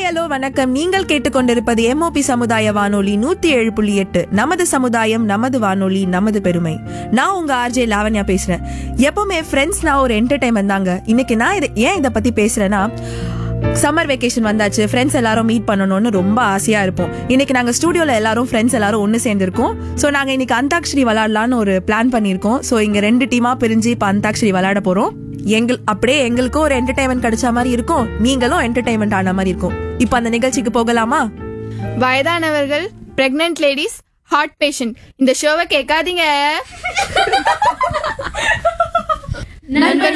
hi hello வணக்கம் நீங்கள் கேட்டுக்கொண்டிருப்பது எம்ஓபி சமுதாய வானொலி நூத்தி ஏழு புள்ளி எட்டு நமது சமுதாயம் நமது வானொலி நமது பெருமை நான் உங்க ஆர்ஜே லாவண்யா பேசுறேன் எப்பவுமே ஃப்ரெண்ட்ஸ்னா ஒரு என்டர்டைன்மெண்ட் தாங்க இன்னைக்கு நான் இதை ஏன் இதை பத்தி பேசுறேன்னா சம்மர் வெக்கேஷன் வந்தாச்சு ஃப்ரெண்ட்ஸ் எல்லாரும் மீட் பண்ணணும்னு ரொம்ப ஆசையா இருப்போம் இன்னைக்கு நாங்க ஸ்டூடியோல எல்லாரும் ஃப்ரெண்ட்ஸ் எல்லாரும் ஒன்னு சேர்ந்திருக்கோம் சோ நாங்க இன்னைக்கு அந்தாக்ஷரி விளையாடலாம்னு ஒரு பிளான் பண்ணிருக்கோம் சோ இங்க ரெண்டு டீமா பிரிஞ்சு இப்ப அந்தாக்ஷரி விளையாட போறோம் எங்கள் அப்படியே எங்களுக்கும் ஒரு என்டர்டைன்மெண்ட் கிடைச்ச மாதிரி இருக்கும் நீங்களும் என்டர்டைன்மெண்ட் ஆன மாதிரி இருக்கும் இப்போ அந்த நிகழ்ச்சிக்கு போகலாமா வயதானவர்கள் பிரெக்னென்ட் லேடிஸ் ஹார்ட் பேஷண்ட் இந்த ஷோவை கேட்காதீங்க